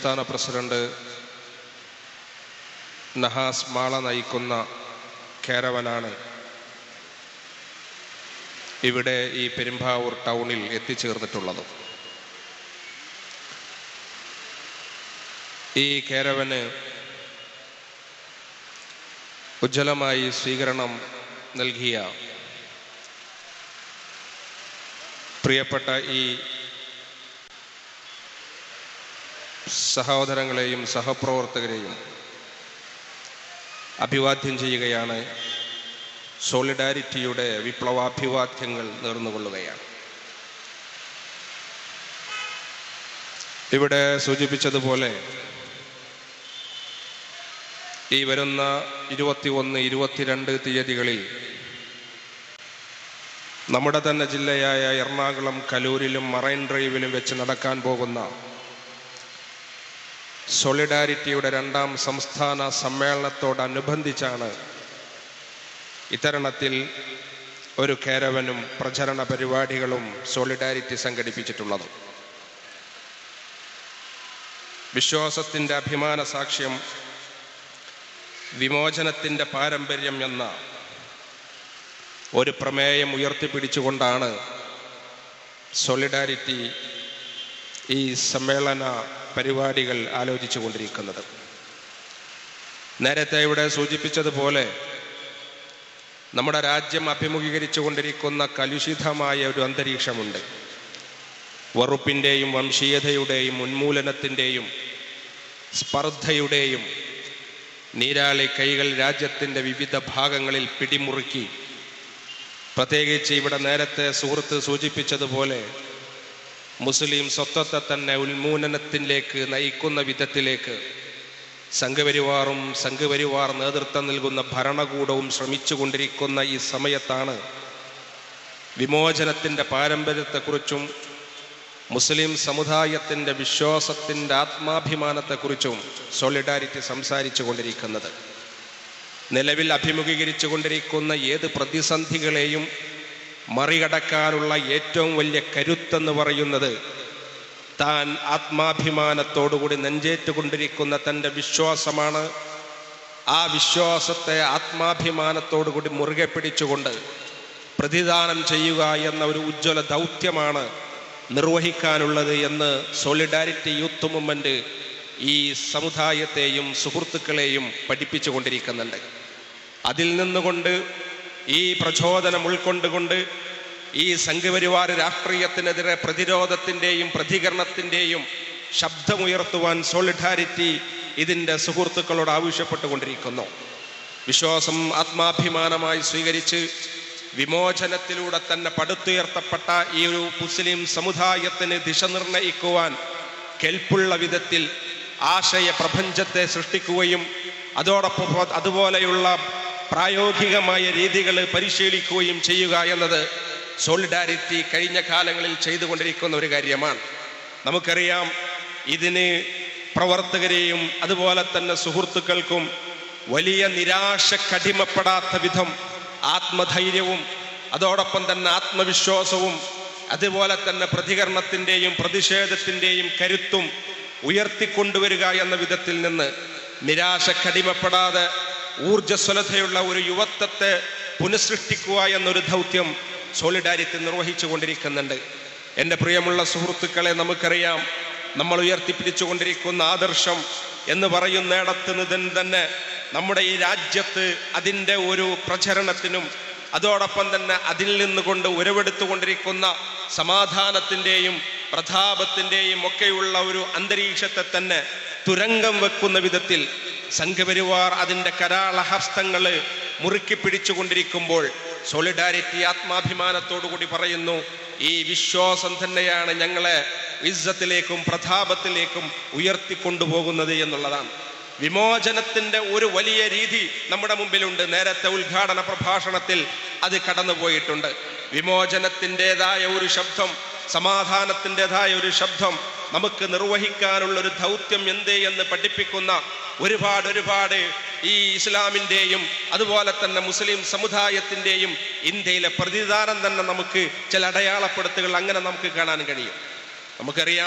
സംസ്ഥാന പ്രസിഡന്റ് നഹാസ് മാള നയിക്കുന്ന കേരവനാണ് ഇവിടെ ഈ പെരുമ്പാവൂർ ടൗണിൽ എത്തിച്ചേർന്നിട്ടുള്ളത് ഈ കേരവന് ഉജ്ജ്വലമായി സ്വീകരണം നൽകിയ പ്രിയപ്പെട്ട ഈ സഹോദരങ്ങളെയും സഹപ്രവർത്തകരെയും അഭിവാദ്യം ചെയ്യുകയാണ് സോളിഡാരിറ്റിയുടെ വിപ്ലവാഭിവാദ്യങ്ങൾ നേർന്നുകൊള്ളുകയാണ് ഇവിടെ സൂചിപ്പിച്ചതുപോലെ ഈ വരുന്ന ഇരുപത്തി ഒന്ന് ഇരുപത്തിരണ്ട് തീയതികളിൽ നമ്മുടെ തന്നെ ജില്ലയായ എറണാകുളം കലൂരിലും മറൈൻ ഡ്രൈവിലും വെച്ച് നടക്കാൻ പോകുന്ന സോളിഡാരിറ്റിയുടെ രണ്ടാം സംസ്ഥാന സമ്മേളനത്തോടനുബന്ധിച്ചാണ് ഇത്തരണത്തിൽ ഒരു കേരവനും പ്രചരണ പരിപാടികളും സോളിഡാരിറ്റി സംഘടിപ്പിച്ചിട്ടുള്ളത് വിശ്വാസത്തിൻ്റെ അഭിമാന സാക്ഷ്യം വിമോചനത്തിൻ്റെ പാരമ്പര്യം എന്ന ഒരു പ്രമേയം ഉയർത്തിപ്പിടിച്ചുകൊണ്ടാണ് സോളിഡാരിറ്റി ഈ സമ്മേളന പരിപാടികൾ ആലോചിച്ചു കൊണ്ടിരിക്കുന്നത് നേരത്തെ ഇവിടെ സൂചിപ്പിച്ചതുപോലെ നമ്മുടെ രാജ്യം അഭിമുഖീകരിച്ചു കൊണ്ടിരിക്കുന്ന കലുഷിതമായ ഒരു അന്തരീക്ഷമുണ്ട് വറുപ്പിൻ്റെയും വംശീയതയുടെയും ഉന്മൂലനത്തിൻ്റെയും സ്പർദ്ധയുടെയും നീരാളി കൈകൾ രാജ്യത്തിൻ്റെ വിവിധ ഭാഗങ്ങളിൽ പിടിമുറുക്കി പ്രത്യേകിച്ച് ഇവിടെ നേരത്തെ സുഹൃത്ത് സൂചിപ്പിച്ചതുപോലെ മുസ്ലിം സ്വത്വത്തെ തന്നെ ഉന്മൂലനത്തിലേക്ക് നയിക്കുന്ന വിധത്തിലേക്ക് സംഘപരിവാറും സംഘപരിവാർ നേതൃത്വം നൽകുന്ന ഭരണകൂടവും ശ്രമിച്ചുകൊണ്ടിരിക്കുന്ന ഈ സമയത്താണ് വിമോചനത്തിൻ്റെ പാരമ്പര്യത്തെക്കുറിച്ചും മുസ്ലിം സമുദായത്തിൻ്റെ വിശ്വാസത്തിൻ്റെ ആത്മാഭിമാനത്തെക്കുറിച്ചും സോളിഡാരിറ്റി സംസാരിച്ചു കൊണ്ടിരിക്കുന്നത് നിലവിൽ അഭിമുഖീകരിച്ചു കൊണ്ടിരിക്കുന്ന ഏത് പ്രതിസന്ധികളെയും മറികടക്കാനുള്ള ഏറ്റവും വലിയ കരുത്തെന്ന് പറയുന്നത് താൻ ആത്മാഭിമാനത്തോടുകൂടി നെഞ്ചേറ്റുകൊണ്ടിരിക്കുന്ന തൻ്റെ വിശ്വാസമാണ് ആ വിശ്വാസത്തെ ആത്മാഭിമാനത്തോടുകൂടി മുറുകെ പിടിച്ചുകൊണ്ട് പ്രതിദാനം ചെയ്യുക എന്ന ഒരു ഉജ്ജ്വല ദൗത്യമാണ് നിർവഹിക്കാനുള്ളത് എന്ന് സോളിഡാരിറ്റി യൂത്ത് മൂവ്മെന്റ് ഈ സമുദായത്തെയും സുഹൃത്തുക്കളെയും പഠിപ്പിച്ചു കൊണ്ടിരിക്കുന്നുണ്ട് അതിൽ നിന്നുകൊണ്ട് ഈ പ്രചോദനം ഉൾക്കൊണ്ടുകൊണ്ട് ഈ സംഘപരിവാര രാഷ്ട്രീയത്തിനെതിരെ പ്രതിരോധത്തിൻ്റെയും പ്രതികരണത്തിൻ്റെയും ശബ്ദമുയർത്തുവാൻ സോളിഡാരിറ്റി ഇതിൻ്റെ സുഹൃത്തുക്കളോട് ആവശ്യപ്പെട്ടുകൊണ്ടിരിക്കുന്നു വിശ്വാസം ആത്മാഭിമാനമായി സ്വീകരിച്ച് വിമോചനത്തിലൂടെ തന്നെ പടുത്തുയർത്തപ്പെട്ട ഈ ഒരു മുസ്ലിം സമുദായത്തിന് ദിശ നിർണയിക്കുവാൻ കെൽപ്പുള്ള വിധത്തിൽ ആശയ പ്രപഞ്ചത്തെ സൃഷ്ടിക്കുകയും അതോടൊപ്പം അതുപോലെയുള്ള പ്രായോഗികമായ രീതികൾ പരിശീലിക്കുകയും ചെയ്യുക എന്നത് സോളിഡാരിറ്റി കഴിഞ്ഞ കാലങ്ങളിൽ ചെയ്തുകൊണ്ടിരിക്കുന്ന ഒരു കാര്യമാണ് നമുക്കറിയാം ഇതിന് പ്രവർത്തകരെയും അതുപോലെ തന്നെ സുഹൃത്തുക്കൾക്കും വലിയ നിരാശക്കടിമപ്പെടാത്ത വിധം ആത്മധൈര്യവും അതോടൊപ്പം തന്നെ ആത്മവിശ്വാസവും അതുപോലെ തന്നെ പ്രതികരണത്തിൻ്റെയും പ്രതിഷേധത്തിൻ്റെയും കരുത്തും ഉയർത്തിക്കൊണ്ടുവരിക എന്ന വിധത്തിൽ നിന്ന് നിരാശക്കടിമപ്പെടാതെ ഊർജ്ജസ്വലതയുള്ള ഒരു യുവത്വത്തെ പുനഃസൃഷ്ടിക്കുക എന്നൊരു ദൗത്യം സോളിഡാരിറ്റി നിർവഹിച്ചു കൊണ്ടിരിക്കുന്നുണ്ട് എൻ്റെ പ്രിയമുള്ള സുഹൃത്തുക്കളെ നമുക്കറിയാം നമ്മൾ ഉയർത്തിപ്പിടിച്ചുകൊണ്ടിരിക്കുന്ന ആദർശം എന്ന് പറയുന്നിടത്ത് നിന്ന് തന്നെ നമ്മുടെ ഈ രാജ്യത്ത് അതിൻ്റെ ഒരു പ്രചരണത്തിനും അതോടൊപ്പം തന്നെ അതിൽ നിന്നുകൊണ്ട് ഉരവെടുത്തുകൊണ്ടിരിക്കുന്ന സമാധാനത്തിൻ്റെയും പ്രതാപത്തിൻ്റെയും ഒക്കെയുള്ള ഒരു അന്തരീക്ഷത്തെ തന്നെ തുരങ്കം വെക്കുന്ന വിധത്തിൽ സംഘപരിവാർ അതിൻ്റെ കരാളഹസ്തങ്ങൾ മുറുക്കി പിടിച്ചുകൊണ്ടിരിക്കുമ്പോൾ സോളിഡാരിറ്റി ആത്മാഭിമാനത്തോടുകൂടി പറയുന്നു ഈ വിശ്വാസം തന്നെയാണ് ഞങ്ങളെ ഇസ്സത്തിലേക്കും പ്രതാപത്തിലേക്കും ഉയർത്തിക്കൊണ്ടുപോകുന്നത് എന്നുള്ളതാണ് വിമോചനത്തിന്റെ ഒരു വലിയ രീതി നമ്മുടെ മുമ്പിലുണ്ട് നേരത്തെ ഉദ്ഘാടന പ്രഭാഷണത്തിൽ അത് കടന്നുപോയിട്ടുണ്ട് വിമോചനത്തിൻ്റെതായ ഒരു ശബ്ദം സമാധാനത്തിൻ്റെതായ ഒരു ശബ്ദം നമുക്ക് നിർവഹിക്കാനുള്ള ഒരു ദൗത്യം എന്ത് എന്ന് പഠിപ്പിക്കുന്ന ഒരുപാട് ഒരുപാട് ഈ ഇസ്ലാമിൻ്റെയും അതുപോലെ തന്നെ മുസ്ലിം സമുദായത്തിൻ്റെയും ഇന്ത്യയിലെ പ്രതിദാനം തന്നെ നമുക്ക് ചില അടയാളപ്പെടുത്തുകൾ അങ്ങനെ നമുക്ക് കാണാൻ കഴിയും നമുക്കറിയാം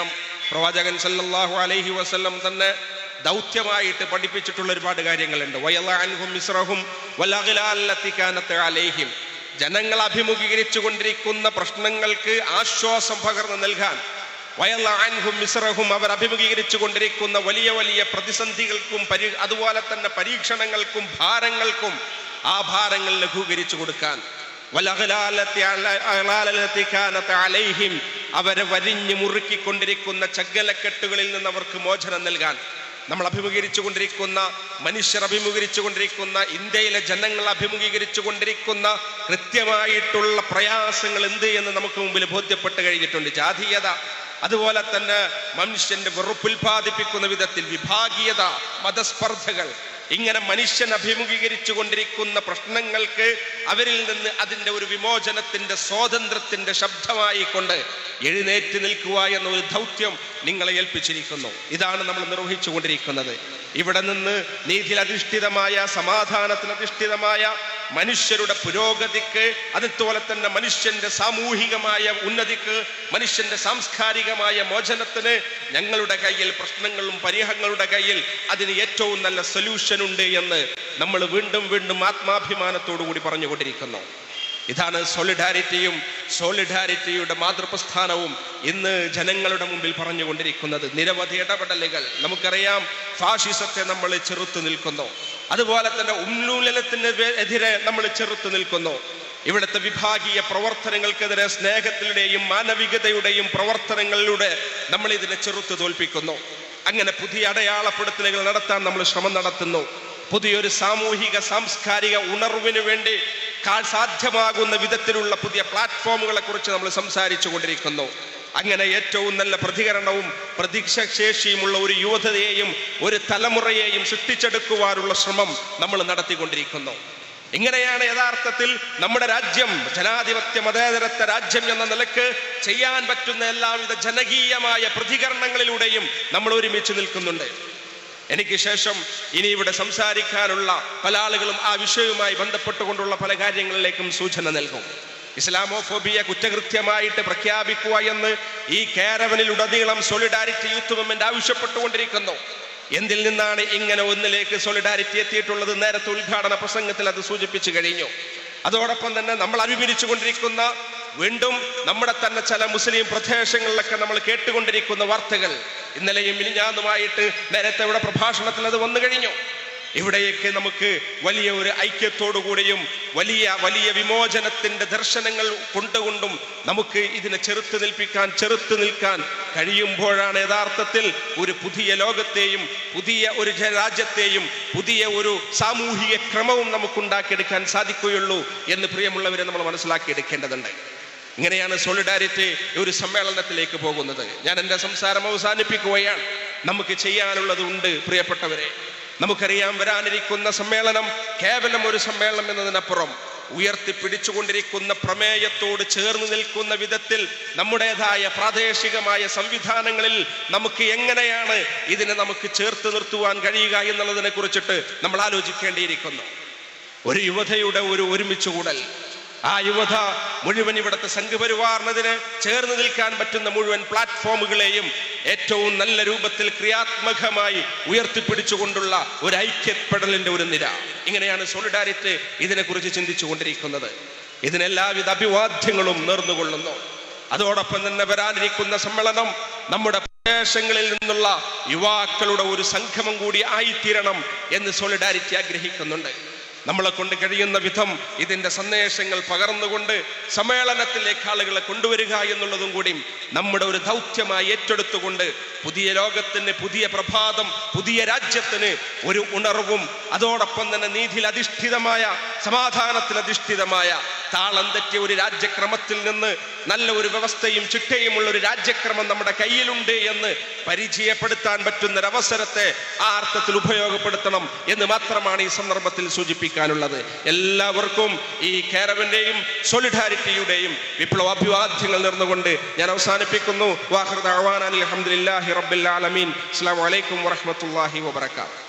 പ്രവാചകൻ സല്ലല്ലാഹു അലൈഹി വസല്ലം തന്നെ ദൗത്യമായിട്ട് പഠിപ്പിച്ചിട്ടുള്ള ഒരുപാട് കാര്യങ്ങളുണ്ട് വയലാൻഹും മിസ്രഹും വലഅഗ്ലാലത്തി കാനത്ത് അലൈഹിം ജനങ്ങൾ അഭിമുഖീകരിച്ചു കൊണ്ടിരിക്കുന്ന പ്രശ്നങ്ങൾക്ക് ആശ്വാസം പകർന്നു നൽകാൻ വയലാൻഹും മിസ്രഹും അവർ അഭിമുഖീകരിച്ചു കൊണ്ടിരിക്കുന്ന വലിയ വലിയ പ്രതിസന്ധികൾക്കും പരി അതുപോലെ തന്നെ പരീക്ഷണങ്ങൾക്കും ഭാരങ്ങൾക്കും ആ ഭാരങ്ങൾ ലഘൂകരിച്ചു കൊടുക്കാൻ വലഅഗ്ലാലത്തി അല- അഗ്ലാലത്തി കാനത്ത് അലൈഹിം അവരെ വരിഞ്ഞു മുറുക്കിക്കൊണ്ടിരിക്കുന്ന ചങ്ങലക്കെട്ടുകളിൽ നിന്ന് അവർക്ക് മോചനം നൽകാൻ നമ്മൾ അഭിമുഖീകരിച്ചു കൊണ്ടിരിക്കുന്ന മനുഷ്യർ അഭിമുഖീകരിച്ചു കൊണ്ടിരിക്കുന്ന ഇന്ത്യയിലെ ജനങ്ങൾ അഭിമുഖീകരിച്ചു കൊണ്ടിരിക്കുന്ന കൃത്യമായിട്ടുള്ള പ്രയാസങ്ങൾ എന്ത് എന്ന് നമുക്ക് മുമ്പിൽ ബോധ്യപ്പെട്ട് കഴിഞ്ഞിട്ടുണ്ട് ജാതീയത അതുപോലെ തന്നെ മനുഷ്യന്റെ വെറുപ്പുൽപാദിപ്പിക്കുന്ന വിധത്തിൽ വിഭാഗീയത മതസ്പർദ്ധകൾ ഇങ്ങനെ മനുഷ്യൻ അഭിമുഖീകരിച്ചു കൊണ്ടിരിക്കുന്ന പ്രശ്നങ്ങൾക്ക് അവരിൽ നിന്ന് അതിൻ്റെ ഒരു വിമോചനത്തിന്റെ സ്വാതന്ത്ര്യത്തിന്റെ ശബ്ദമായി കൊണ്ട് എഴുന്നേറ്റ് നിൽക്കുക എന്ന ഒരു ദൗത്യം നിങ്ങളെ ഏൽപ്പിച്ചിരിക്കുന്നു ഇതാണ് നമ്മൾ നിർവഹിച്ചു കൊണ്ടിരിക്കുന്നത് ഇവിടെ നിന്ന് നീതിയിലധിഷ്ഠിതമായ സമാധാനത്തിലധിഷ്ഠിതമായ മനുഷ്യരുടെ പുരോഗതിക്ക് അതുപോലെ തന്നെ മനുഷ്യന്റെ സാമൂഹികമായ ഉന്നതിക്ക് മനുഷ്യന്റെ സാംസ്കാരികമായ മോചനത്തിന് ഞങ്ങളുടെ കയ്യിൽ പ്രശ്നങ്ങളും പരിഹങ്ങളുടെ കയ്യിൽ അതിന് ഏറ്റവും നല്ല സൊല്യൂഷൻ ഉണ്ട് എന്ന് നമ്മൾ വീണ്ടും വീണ്ടും ആത്മാഭിമാനത്തോടു കൂടി പറഞ്ഞുകൊണ്ടിരിക്കുന്നു ഇതാണ് സോളിഡാരിറ്റിയും സോളിഡാരിറ്റിയുടെ മാതൃപ്രസ്ഥാനവും ഇന്ന് ജനങ്ങളുടെ മുമ്പിൽ പറഞ്ഞുകൊണ്ടിരിക്കുന്നത് നിരവധി ഇടപെടലുകൾ നമുക്കറിയാം ഫാഷിസത്തെ നമ്മൾ ചെറുത്തു നിൽക്കുന്നു അതുപോലെ തന്നെ ഉന്മൂലനത്തിന് എതിരെ നമ്മൾ ചെറുത്തു നിൽക്കുന്നു ഇവിടുത്തെ വിഭാഗീയ പ്രവർത്തനങ്ങൾക്കെതിരെ സ്നേഹത്തിലൂടെയും മാനവികതയുടെയും പ്രവർത്തനങ്ങളിലൂടെ നമ്മൾ ഇതിനെ ചെറുത്തു തോൽപ്പിക്കുന്നു അങ്ങനെ പുതിയ അടയാളപ്പെടുത്തലുകൾ നടത്താൻ നമ്മൾ ശ്രമം നടത്തുന്നു പുതിയൊരു സാമൂഹിക സാംസ്കാരിക ഉണർവിന് വേണ്ടി കാ- സാധ്യമാകുന്ന വിധത്തിലുള്ള പുതിയ പ്ലാറ്റ്ഫോമുകളെ കുറിച്ച് നമ്മൾ സംസാരിച്ചു കൊണ്ടിരിക്കുന്നു അങ്ങനെ ഏറ്റവും നല്ല പ്രതികരണവും പ്രതീക്ഷശേഷിയുമുള്ള ഒരു യുവതയെയും ഒരു തലമുറയെയും സൃഷ്ടിച്ചെടുക്കുവാനുള്ള ശ്രമം നമ്മൾ നടത്തിക്കൊണ്ടിരിക്കുന്നു ഇങ്ങനെയാണ് യഥാർത്ഥത്തിൽ നമ്മുടെ രാജ്യം ജനാധിപത്യ മതേതരത്വ രാജ്യം എന്ന നിലക്ക് ചെയ്യാൻ പറ്റുന്ന എല്ലാവിധ ജനകീയമായ പ്രതികരണങ്ങളിലൂടെയും നമ്മൾ ഒരുമിച്ച് നിൽക്കുന്നുണ്ട് എനിക്ക് ശേഷം ഇനി ഇവിടെ സംസാരിക്കാനുള്ള പല ആളുകളും ആ വിഷയവുമായി ബന്ധപ്പെട്ടുകൊണ്ടുള്ള പല കാര്യങ്ങളിലേക്കും സൂചന നൽകും ഇസ്ലാമോഫോബിയ കുറ്റകൃത്യമായിട്ട് പ്രഖ്യാപിക്കുക എന്ന് ഈ കാരവനിലുടനീളം സോളിഡാരിറ്റി യൂത്ത് മൂവ്മെന്റ് ആവശ്യപ്പെട്ടുകൊണ്ടിരിക്കുന്നു എന്തിൽ നിന്നാണ് ഇങ്ങനെ ഒന്നിലേക്ക് സോളിഡാരിറ്റി എത്തിയിട്ടുള്ളത് നേരത്തെ ഉദ്ഘാടന പ്രസംഗത്തിൽ അത് സൂചിപ്പിച്ചു കഴിഞ്ഞു അതോടൊപ്പം തന്നെ നമ്മൾ അഭിമുഖിച്ചു കൊണ്ടിരിക്കുന്ന വീണ്ടും നമ്മുടെ തന്നെ ചില മുസ്ലിം പ്രദേശങ്ങളിലൊക്കെ നമ്മൾ കേട്ടുകൊണ്ടിരിക്കുന്ന വാർത്തകൾ ഇന്നലെയും മിനിഞ്ഞാന്നുമായിട്ട് നേരത്തെ ഇവിടെ പ്രഭാഷണത്തിൽ അത് വന്നു കഴിഞ്ഞു ഇവിടെയൊക്കെ നമുക്ക് വലിയ ഒരു ഐക്യത്തോടുകൂടിയും വലിയ വലിയ വിമോചനത്തിന്റെ ദർശനങ്ങൾ കൊണ്ടുകൊണ്ടും നമുക്ക് ഇതിനെ ചെറുത്ത് നിൽപ്പിക്കാൻ ചെറുത്ത് നിൽക്കാൻ കഴിയുമ്പോഴാണ് യഥാർത്ഥത്തിൽ ഒരു പുതിയ ലോകത്തെയും പുതിയ ഒരു ജ- രാജ്യത്തെയും പുതിയ ഒരു സാമൂഹിക ക്രമവും നമുക്കുണ്ടാക്കിയെടുക്കാൻ സാധിക്കുകയുള്ളൂ എന്ന് പ്രിയമുള്ളവരെ നമ്മൾ മനസ്സിലാക്കിയെടുക്കേണ്ടതുണ്ട് ഇങ്ങനെയാണ് സോളിഡാരിറ്റി ഒരു സമ്മേളനത്തിലേക്ക് പോകുന്നത് ഞാൻ എൻ്റെ സംസാരം അവസാനിപ്പിക്കുകയാണ് നമുക്ക് ചെയ്യാനുള്ളത് ഉണ്ട് പ്രിയപ്പെട്ടവരെ നമുക്കറിയാം വരാനിരിക്കുന്ന സമ്മേളനം കേവലം ഒരു സമ്മേളനം എന്നതിനപ്പുറം ഉയർത്തിപ്പിടിച്ചുകൊണ്ടിരിക്കുന്ന പ്രമേയത്തോട് ചേർന്ന് നിൽക്കുന്ന വിധത്തിൽ നമ്മുടേതായ പ്രാദേശികമായ സംവിധാനങ്ങളിൽ നമുക്ക് എങ്ങനെയാണ് ഇതിനെ നമുക്ക് ചേർത്ത് നിർത്തുവാൻ കഴിയുക എന്നുള്ളതിനെ കുറിച്ചിട്ട് നമ്മൾ ആലോചിക്കേണ്ടിയിരിക്കുന്നു ഒരു യുവതയുടെ ഒരു ഒരുമിച്ച് കൂടൽ ആ യുവത മുഴുവൻ ഇവിടുത്തെ സംഘപരിവാറിനതിന് ചേർന്ന് നിൽക്കാൻ പറ്റുന്ന മുഴുവൻ പ്ലാറ്റ്ഫോമുകളെയും ഏറ്റവും നല്ല രൂപത്തിൽ ക്രിയാത്മകമായി ഉയർത്തിപ്പിടിച്ചുകൊണ്ടുള്ള ഒരു ഐക്യപ്പെടലിന്റെ ഒരു നിര ഇങ്ങനെയാണ് സോളിഡാരിറ്റി ഇതിനെക്കുറിച്ച് ചിന്തിച്ചു കൊണ്ടിരിക്കുന്നത് ഇതിനെല്ലാവിധ അഭിവാദ്യങ്ങളും നേർന്നുകൊള്ളുന്നു അതോടൊപ്പം തന്നെ വരാനിരിക്കുന്ന സമ്മേളനം നമ്മുടെ പ്രദേശങ്ങളിൽ നിന്നുള്ള യുവാക്കളുടെ ഒരു സംഗമം കൂടി ആയിത്തീരണം എന്ന് സോളിഡാരിറ്റി ആഗ്രഹിക്കുന്നുണ്ട് നമ്മളെ കൊണ്ട് കഴിയുന്ന വിധം ഇതിന്റെ സന്ദേശങ്ങൾ പകർന്നുകൊണ്ട് സമ്മേളനത്തിലേക്ക് ആളുകളെ കൊണ്ടുവരിക എന്നുള്ളതും കൂടി നമ്മുടെ ഒരു ദൗത്യമായി ഏറ്റെടുത്തുകൊണ്ട് പുതിയ ലോകത്തിന് പുതിയ പ്രഭാതം പുതിയ രാജ്യത്തിന് ഒരു ഉണർവും അതോടൊപ്പം തന്നെ നീതിയിൽ അധിഷ്ഠിതമായ സമാധാനത്തിൽ അധിഷ്ഠിതമായ താളം തെറ്റിയ ഒരു രാജ്യക്രമത്തിൽ നിന്ന് നല്ല ഒരു വ്യവസ്ഥയും ചിട്ടയുമുള്ള ഒരു രാജ്യക്രമം നമ്മുടെ കയ്യിലുണ്ട് എന്ന് പരിചയപ്പെടുത്താൻ പറ്റുന്ന ഒരു അവസരത്തെ ആ അർത്ഥത്തിൽ ഉപയോഗപ്പെടുത്തണം എന്ന് മാത്രമാണ് ഈ സന്ദർഭത്തിൽ സൂചിപ്പിക്കാനുള്ളത് എല്ലാവർക്കും ഈ കേരവന്റെയും സോളിഡാരിറ്റിയുടെയും വിപ്ലവാഭിവാദ്യങ്ങൾ നേർന്നുകൊണ്ട് ഞാൻ അവസാനിപ്പിക്കുന്നു വാഹൃദ് അഹ്വാൻ അലഹമുല്ലാഹി റബ്ബിൽ ആലമീൻ അസ്സാം വലൈക്കും വറഹമത്തല്ലാഹി വബർക്കാത്തു